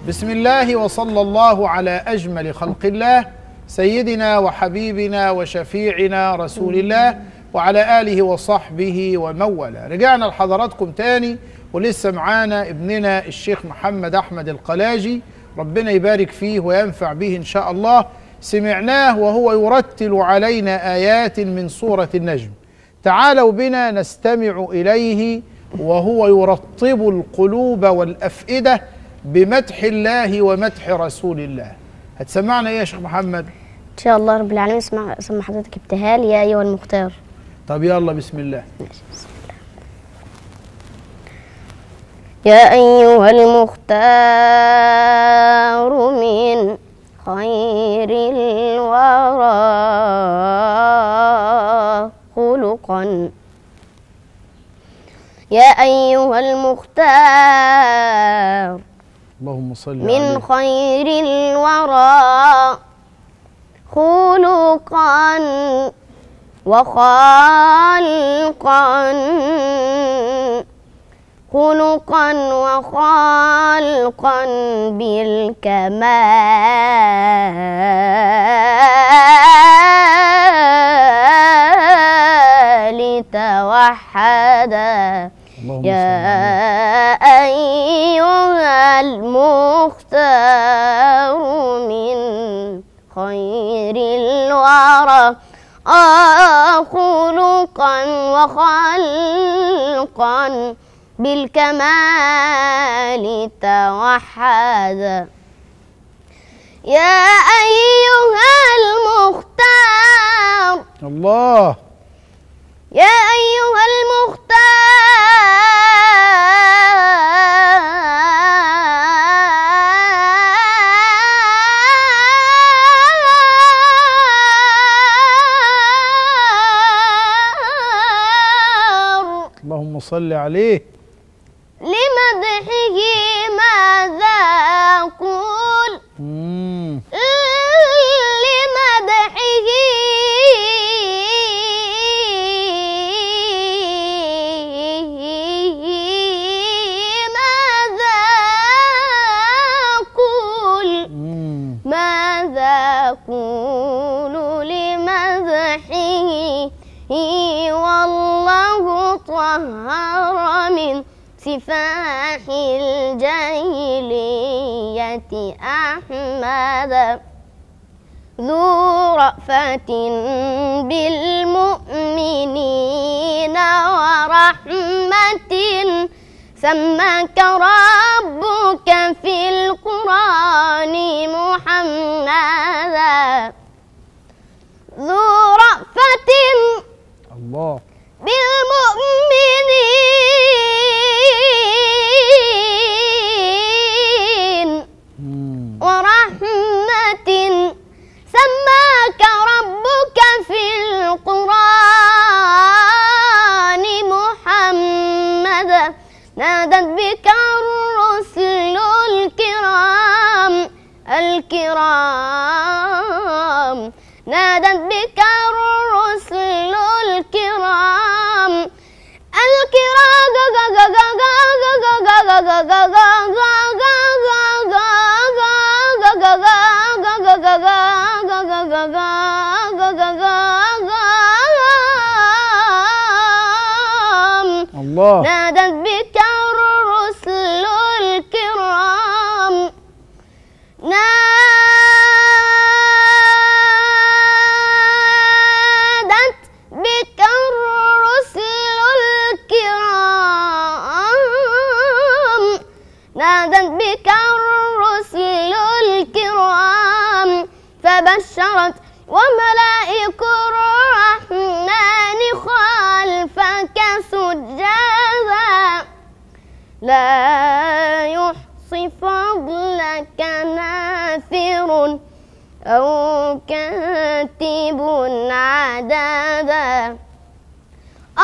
بسم الله وصلى الله على اجمل خلق الله سيدنا وحبيبنا وشفيعنا رسول الله وعلى اله وصحبه ومن والاه رجعنا لحضراتكم تاني ولسه معانا ابننا الشيخ محمد احمد القلاجي ربنا يبارك فيه وينفع به ان شاء الله سمعناه وهو يرتل علينا ايات من سوره النجم تعالوا بنا نستمع اليه وهو يرطب القلوب والافئده بمدح الله ومدح رسول الله هتسمعنا ايه يا شيخ محمد ان شاء الله رب العالمين اسمع اسمع حضرتك ابتهال يا ايها المختار طب يلا بسم الله يا ايها المختار من خير الورى خلقا يا ايها المختار اللهم صل من عليه خير الورى خلقا وخالقا خلقا وخالقا بالكمال توحدا اللهم صل يا عليه أيها المختار من خير الورى آه خلقا وخلقا بالكمال توحدا يا أيها المختار الله يا أيها المختار اللهم صل عليه لمدحه ماذا أقول مم. لمدحه ماذا أقول مم. ماذا أقول لمدحه والله طهر من سفاح الجاهلية أحمد ذو رأفة بالمؤمنين ورحمة سماك ربك في القرآن محمدا ذو رأفة الله بالمؤمنين مم. ورحمة سماك ربك في القرآن محمدا نادت بك الرسل الكرام الكرام نادت بك الرسل الكرام الكرام الله نادت بك الرسل الكرام نادت بك الرسل الكرام نادت بك الرسل الكرام فبشرت وملائك الرحمن خلفك سجدا لا يحصي فضلك ناثر أو كاتب عددا آه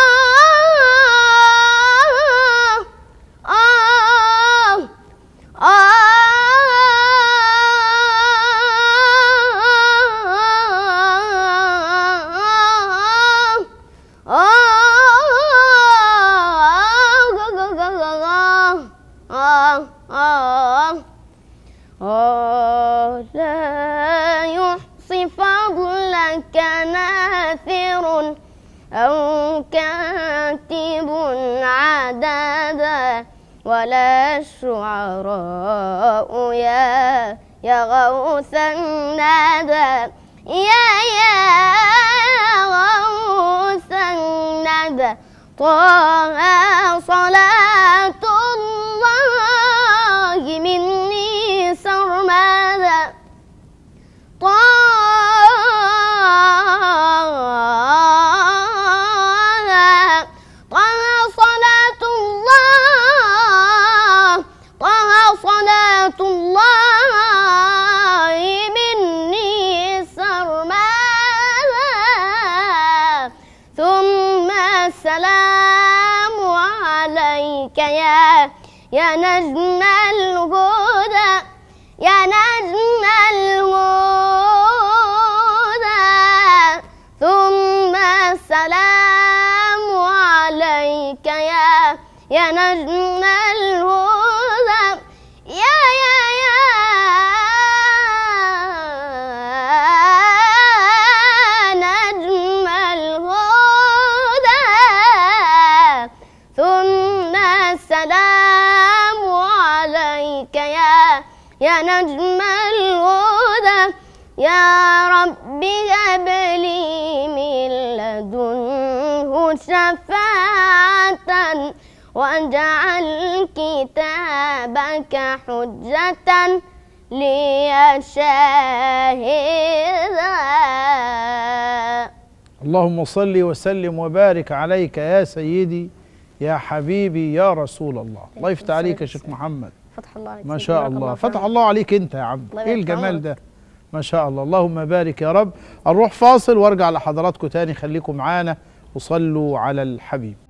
آه آه آه لا يحصي فضلك ناثر أو كاتب عددا ولا الشعراء يا يا غوث الندى يا يا غوث الندى طه صلاة الله مني سرمدا طه طه صلاة الله طه صلاة الله مني سرمدا ثم السلام عليك يا يا نجم الهدى يا نجم الهدى ثم السلام عليك يا يا نجم الهدى يا يا يا نجم الهدى ثم السلام عليك يا يا نجم الهدى يا رب هب لي من لدنه شفاعة واجعل كتابك حجة لي شاهدا اللهم صل وسلم وبارك عليك يا سيدي يا حبيبي يا رسول الله الله يفتح عليك يا شيخ محمد فتح الله عليك ما سيدي. شاء بارك الله فيك. فتح الله عليك انت يا عم الله ايه يبارك الجمال عمرك. ده ما شاء الله اللهم بارك يا رب نروح فاصل وارجع لحضراتكم تاني خليكم معانا وصلوا على الحبيب